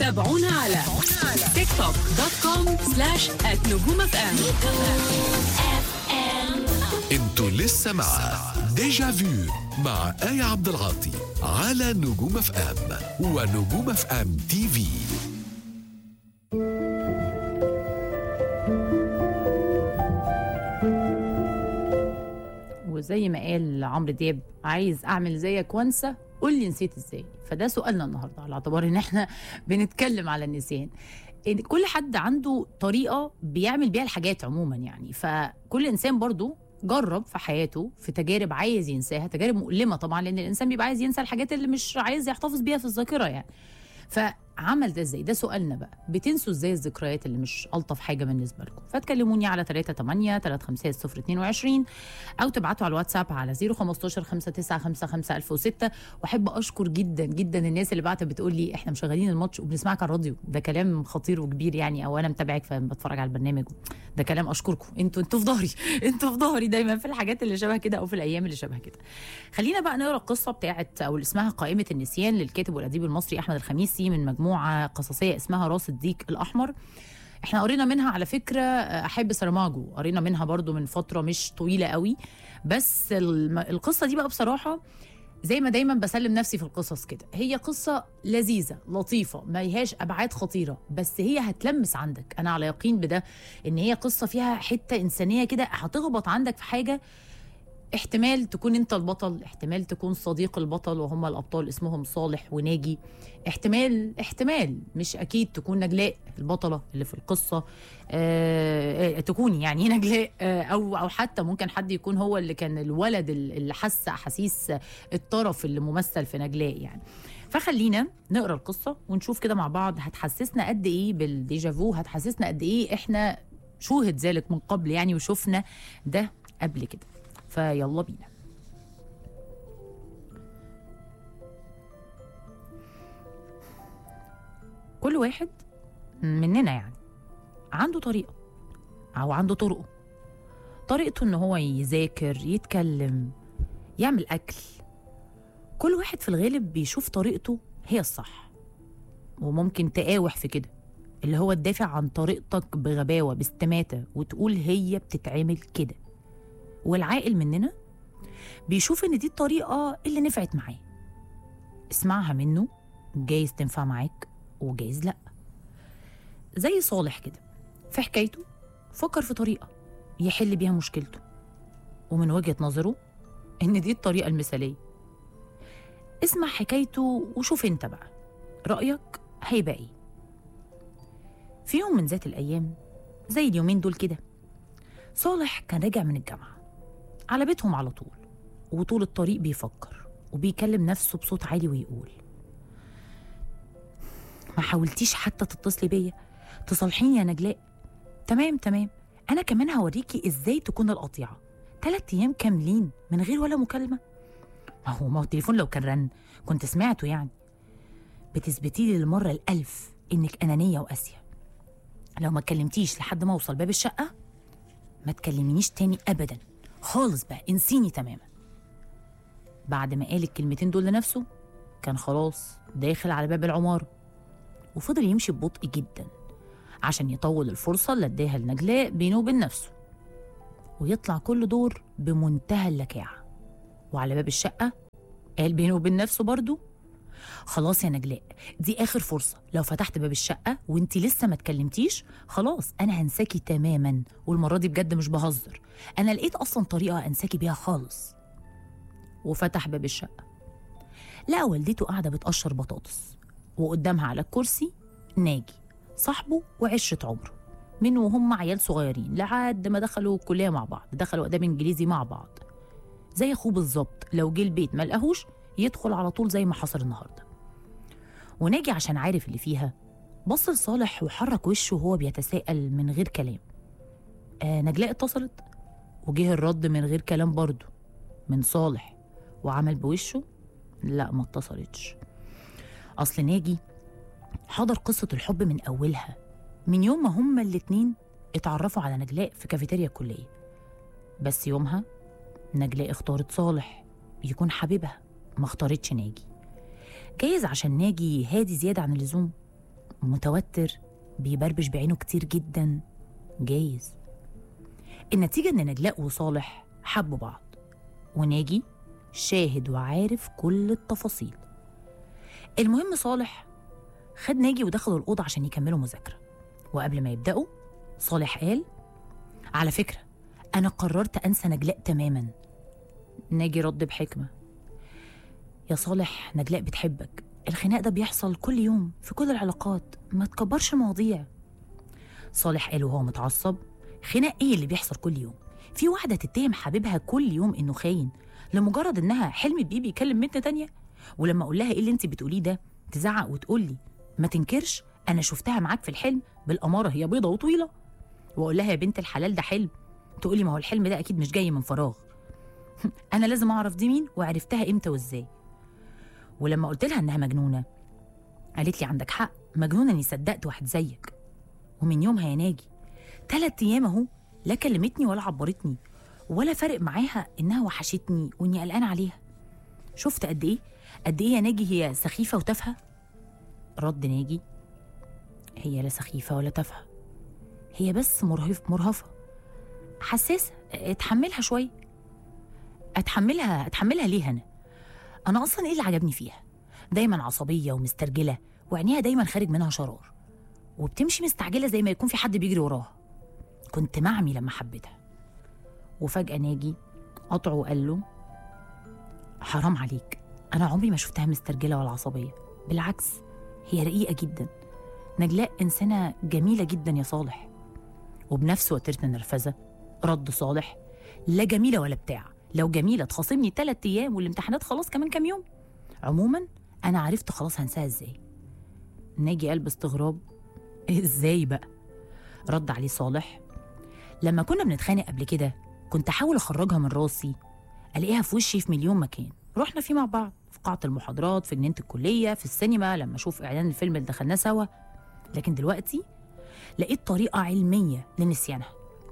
تابعونا على تيك توك دوت كوم سلاش نجوم اف ام انتوا لسه مع ديجا فيو مع آية عبد العاطي على نجوم اف ام ونجوم اف ام تي في وزي ما قال عمرو دياب عايز اعمل زيك وانسى قول لي نسيت ازاي فده سؤالنا النهارده على اعتبار ان احنا بنتكلم على النسيان إن كل حد عنده طريقه بيعمل بيها الحاجات عموما يعني فكل انسان برضو جرب في حياته في تجارب عايز ينساها تجارب مؤلمه طبعا لان الانسان بيبقى عايز ينسى الحاجات اللي مش عايز يحتفظ بيها في الذاكره يعني فعمل ده ازاي ده سؤالنا بقى بتنسوا ازاي الذكريات اللي مش الطف حاجه بالنسبه لكم فتكلموني على 3 8 3 5 0 22 او تبعتوا على الواتساب على 015 5955 1006 واحب اشكر جدا جدا الناس اللي بعتت بتقول لي احنا مشغلين الماتش وبنسمعك على الراديو ده كلام خطير وكبير يعني او انا متابعك فبتفرج على البرنامج ده كلام اشكركم انتوا انتوا في ظهري انتوا في ظهري دايما في الحاجات اللي شبه كده او في الايام اللي شبه كده خلينا بقى نقرا القصه بتاعت او اللي اسمها قائمه النسيان للكاتب والاديب المصري احمد الخميسي من مجموعه قصصيه اسمها راس الديك الاحمر احنا قرينا منها على فكره احب سرماجو قرينا منها برضو من فتره مش طويله قوي بس الم- القصه دي بقى بصراحه زي ما دايما بسلم نفسي في القصص كده هي قصة لذيذة لطيفة ما هياش أبعاد خطيرة بس هي هتلمس عندك أنا على يقين بده إن هي قصة فيها حتة إنسانية كده هتخبط عندك في حاجة احتمال تكون انت البطل احتمال تكون صديق البطل وهم الابطال اسمهم صالح وناجي احتمال احتمال مش اكيد تكون نجلاء البطله اللي في القصه اه تكوني يعني نجلاء اه او او حتى ممكن حد يكون هو اللي كان الولد اللي حس احاسيس الطرف اللي ممثل في نجلاء يعني فخلينا نقرا القصه ونشوف كده مع بعض هتحسسنا قد ايه بالديجافو هتحسسنا قد ايه احنا شوهد ذلك من قبل يعني وشفنا ده قبل كده فيلا بينا كل واحد مننا يعني عنده طريقة أو عنده طرقه طريقته إن هو يذاكر يتكلم يعمل أكل كل واحد في الغالب بيشوف طريقته هي الصح وممكن تقاوح في كده اللي هو تدافع عن طريقتك بغباوة باستماتة وتقول هي بتتعمل كده والعاقل مننا بيشوف ان دي الطريقه اللي نفعت معاه اسمعها منه جايز تنفع معاك وجايز لا زي صالح كده في حكايته فكر في طريقه يحل بيها مشكلته ومن وجهه نظره ان دي الطريقه المثاليه اسمع حكايته وشوف انت بقى رايك هيبقى ايه في يوم من ذات الايام زي اليومين دول كده صالح كان راجع من الجامعه على بيتهم على طول وطول الطريق بيفكر وبيكلم نفسه بصوت عالي ويقول ما حاولتيش حتى تتصلي بيا تصالحيني يا نجلاء تمام تمام انا كمان هوريكي ازاي تكون القطيعه تلات ايام كاملين من غير ولا مكالمه ما هو ما هو التليفون لو كان رن كنت سمعته يعني بتثبتي لي للمره الالف انك انانيه وقاسيه لو ما كلمتيش لحد ما اوصل باب الشقه ما تكلمينيش تاني ابدا خالص بقى انسيني تماما بعد ما قال الكلمتين دول لنفسه كان خلاص داخل على باب العمارة وفضل يمشي ببطء جدا عشان يطول الفرصة اللي اداها لنجلاء بينه وبين نفسه ويطلع كل دور بمنتهى اللكاعة وعلى باب الشقة قال بينه وبين نفسه برضه خلاص يا نجلاء دي اخر فرصه لو فتحت باب الشقه وانت لسه ما اتكلمتيش خلاص انا هنساكي تماما والمره دي بجد مش بهزر انا لقيت اصلا طريقه انساكي بيها خالص وفتح باب الشقه لقى والدته قاعده بتقشر بطاطس وقدامها على الكرسي ناجي صاحبه وعشره عمره من وهم عيال صغيرين لحد ما دخلوا الكليه مع بعض دخلوا اداب انجليزي مع بعض زي اخوه بالظبط لو جه البيت ما لقاهوش يدخل على طول زي ما حصل النهارده وناجي عشان عارف اللي فيها بص لصالح وحرك وشه وهو بيتساءل من غير كلام آه نجلاء اتصلت وجه الرد من غير كلام برضه من صالح وعمل بوشه لا ما اتصلتش اصل ناجي حضر قصة الحب من أولها من يوم ما هما الاتنين اتعرفوا على نجلاء في كافيتيريا الكلية بس يومها نجلاء اختارت صالح يكون حبيبها ما اختارتش ناجي جايز عشان ناجي هادي زيادة عن اللزوم متوتر بيبربش بعينه كتير جدا جايز النتيجة إن نجلاء وصالح حبوا بعض وناجي شاهد وعارف كل التفاصيل المهم صالح خد ناجي ودخلوا الأوضة عشان يكملوا مذاكرة وقبل ما يبدأوا صالح قال على فكرة أنا قررت أنسى نجلاء تماما ناجي رد بحكمة يا صالح نجلاء بتحبك الخناق ده بيحصل كل يوم في كل العلاقات ما تكبرش المواضيع صالح قال وهو متعصب خناق ايه اللي بيحصل كل يوم في واحدة تتهم حبيبها كل يوم انه خاين لمجرد انها حلمت بيه بيكلم بنت تانية ولما اقول لها ايه اللي انت بتقوليه ده تزعق وتقول لي ما تنكرش انا شفتها معاك في الحلم بالاماره هي بيضه وطويله واقول لها يا بنت الحلال ده حلم تقولي ما هو الحلم ده اكيد مش جاي من فراغ انا لازم اعرف دي مين وعرفتها امتى وازاي ولما قلت لها انها مجنونه قالت لي عندك حق مجنونه اني صدقت واحد زيك ومن يومها يا ناجي تلات ايام اهو لا كلمتني ولا عبرتني ولا فارق معاها انها وحشتني واني قلقان عليها شفت قد ايه قد ايه يا ناجي هي سخيفه وتافهه رد ناجي هي لا سخيفه ولا تافهه هي بس مرهف مرهفه حساسه اتحملها شويه اتحملها اتحملها ليه انا انا اصلا ايه اللي عجبني فيها دايما عصبيه ومسترجله وعينيها دايما خارج منها شرار وبتمشي مستعجله زي ما يكون في حد بيجري وراها كنت معمي لما حبيتها وفجاه ناجي قطعه وقال له حرام عليك انا عمري ما شفتها مسترجله ولا عصبيه بالعكس هي رقيقه جدا نجلاء انسانه جميله جدا يا صالح وبنفس وتيره النرفزه رد صالح لا جميله ولا بتاع لو جميله تخاصمني تلات ايام والامتحانات خلاص كمان كام يوم عموما انا عرفت خلاص هنساها ازاي ناجي قال باستغراب ازاي بقى رد عليه صالح لما كنا بنتخانق قبل كده كنت احاول اخرجها من راسي الاقيها في وشي في مليون مكان رحنا فيه مع بعض في قاعة المحاضرات في جنينة الكلية في السينما لما أشوف إعلان الفيلم اللي دخلناه سوا لكن دلوقتي لقيت طريقة علمية لنسيانها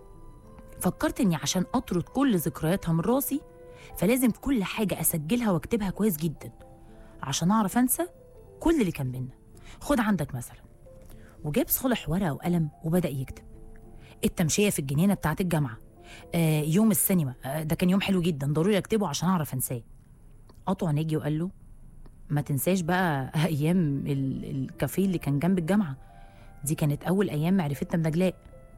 فكرت إني عشان أطرد كل ذكرياتها من راسي فلازم كل حاجة أسجلها وأكتبها كويس جدا عشان أعرف أنسى كل اللي كان بينا خد عندك مثلا وجاب صالح ورقة وقلم وبدأ يكتب التمشية في الجنينة بتاعت الجامعة آه يوم السينما آه ده كان يوم حلو جدا ضروري اكتبه عشان اعرف انساه قطع ناجي وقال له ما تنساش بقى ايام ال- الكافيه اللي كان جنب الجامعه دي كانت اول ايام معرفتنا بنجلاء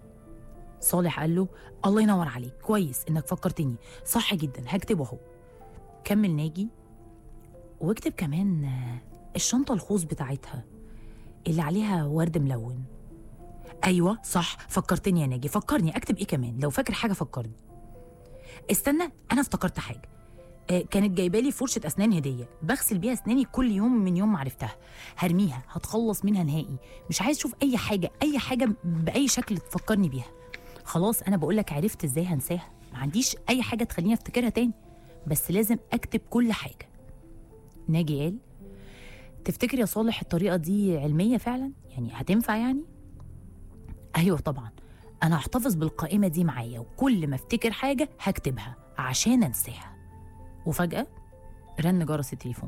صالح قال له الله ينور عليك كويس انك فكرتني صح جدا هكتبه اهو كمل ناجي واكتب كمان آه، الشنطه الخوص بتاعتها اللي عليها ورد ملون ايوه صح فكرتني يا ناجي فكرني اكتب ايه كمان لو فاكر حاجه فكرني استنى انا افتكرت حاجه آه، كانت جايبه لي فرشه اسنان هديه بغسل بيها اسناني كل يوم من يوم ما عرفتها هرميها هتخلص منها نهائي مش عايز اشوف اي حاجه اي حاجه باي شكل تفكرني بيها خلاص انا بقول لك عرفت ازاي هنساها ما عنديش اي حاجه تخليني افتكرها تاني بس لازم اكتب كل حاجه ناجي قال تفتكر يا صالح الطريقه دي علميه فعلا يعني هتنفع يعني ايوه طبعا انا هحتفظ بالقائمه دي معايا وكل ما افتكر حاجه هكتبها عشان انساها وفجاه رن جرس التليفون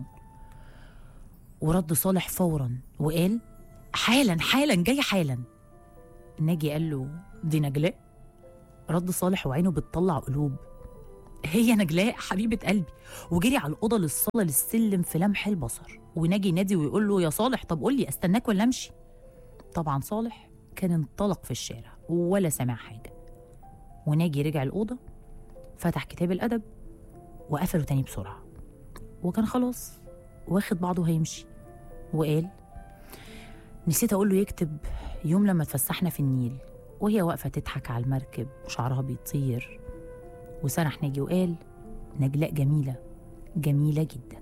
ورد صالح فورا وقال حالا حالا جاي حالا ناجي قال له دي نجلاء رد صالح وعينه بتطلع قلوب هي نجلاء حبيبة قلبي وجري على الأوضة للصالة للسلم في لمح البصر وناجي ينادي ويقول له يا صالح طب قول لي استناك ولا امشي طبعا صالح كان انطلق في الشارع ولا سمع حاجة وناجي رجع الأوضة فتح كتاب الأدب وقفله تاني بسرعة وكان خلاص واخد بعضه هيمشي وقال نسيت أقول له يكتب يوم لما اتفسحنا في النيل وهي واقفة تضحك على المركب وشعرها بيطير وسرح ناجي وقال نجلاء جميلة جميلة جدا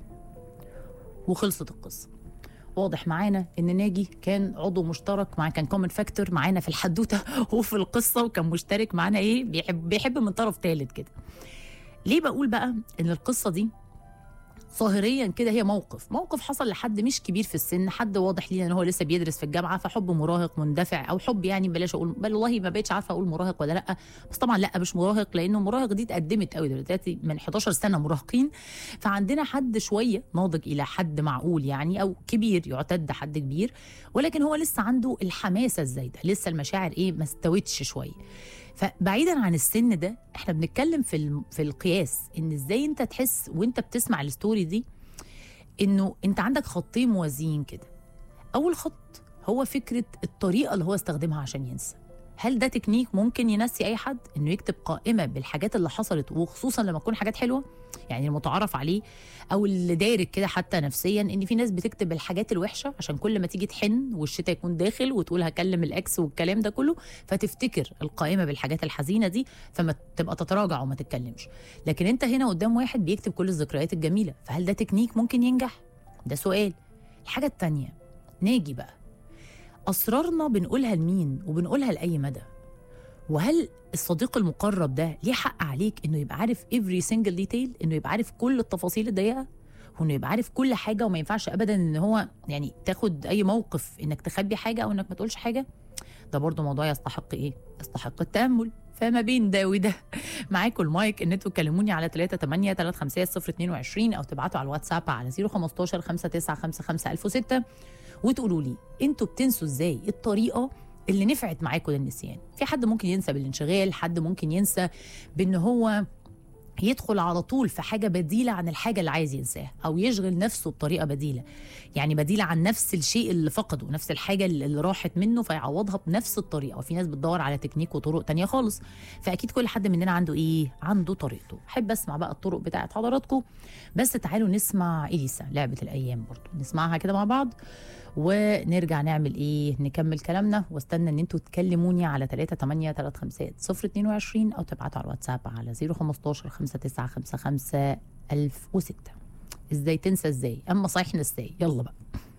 وخلصت القصة واضح معانا ان ناجي كان عضو مشترك مع كان كومن فاكتور معانا في الحدوته وفي القصه وكان مشترك معانا ايه بيحب بيحب من طرف ثالث كده ليه بقول بقى ان القصه دي ظاهريا كده هي موقف موقف حصل لحد مش كبير في السن حد واضح لينا ان هو لسه بيدرس في الجامعه فحب مراهق مندفع او حب يعني بلاش اقول بل والله ما بقتش عارفه اقول مراهق ولا لا بس طبعا لا مش مراهق لانه مراهق دي اتقدمت قوي دلوقتي من 11 سنه مراهقين فعندنا حد شويه ناضج الى حد معقول يعني او كبير يعتد حد كبير ولكن هو لسه عنده الحماسه الزايده لسه المشاعر ايه ما استوتش شويه فبعيدا عن السن ده احنا بنتكلم في الم- في القياس ان ازاي انت تحس وانت بتسمع الستوري دي انه انت عندك خطين موازيين كده اول خط هو فكره الطريقه اللي هو استخدمها عشان ينسى هل ده تكنيك ممكن ينسي اي حد انه يكتب قائمه بالحاجات اللي حصلت وخصوصا لما تكون حاجات حلوه يعني المتعارف عليه او اللي دارك كده حتى نفسيا ان في ناس بتكتب الحاجات الوحشه عشان كل ما تيجي تحن والشتاء يكون داخل وتقول هكلم الاكس والكلام ده كله فتفتكر القائمه بالحاجات الحزينه دي فما تبقى تتراجع وما تتكلمش لكن انت هنا قدام واحد بيكتب كل الذكريات الجميله فهل ده تكنيك ممكن ينجح ده سؤال الحاجه التانية ناجي بقى اسرارنا بنقولها لمين وبنقولها لاي مدى وهل الصديق المقرب ده ليه حق عليك انه يبقى عارف every single detail انه يبقى عارف كل التفاصيل الضيقه وانه يبقى عارف كل حاجه وما ينفعش ابدا ان هو يعني تاخد اي موقف انك تخبي حاجه او انك ما تقولش حاجه ده برضو موضوع يستحق ايه يستحق التامل فما بين ده وده معاكم المايك ان انتوا تكلموني على 3 8 3 5 0 22 او تبعتوا على الواتساب على 015 5955 1006 وتقولوا لي انتوا بتنسوا ازاي الطريقه اللي نفعت معاكم للنسيان في حد ممكن ينسى بالانشغال حد ممكن ينسى بان هو يدخل على طول في حاجه بديله عن الحاجه اللي عايز ينساها او يشغل نفسه بطريقه بديله يعني بديله عن نفس الشيء اللي فقده نفس الحاجه اللي اللي راحت منه فيعوضها بنفس الطريقه وفي ناس بتدور على تكنيك وطرق تانية خالص فاكيد كل حد مننا عنده ايه عنده طريقته احب اسمع بقى الطرق بتاعت حضراتكم بس تعالوا نسمع اليسا لعبه الايام برضو نسمعها كده مع بعض ونرجع نعمل ايه نكمل كلامنا واستنى ان انتوا تكلموني على 3 8 3 5 0 22 او تبعتوا على الواتساب على 015 5955 1006 ازاي تنسى ازاي اما صحيح ازاي يلا بقى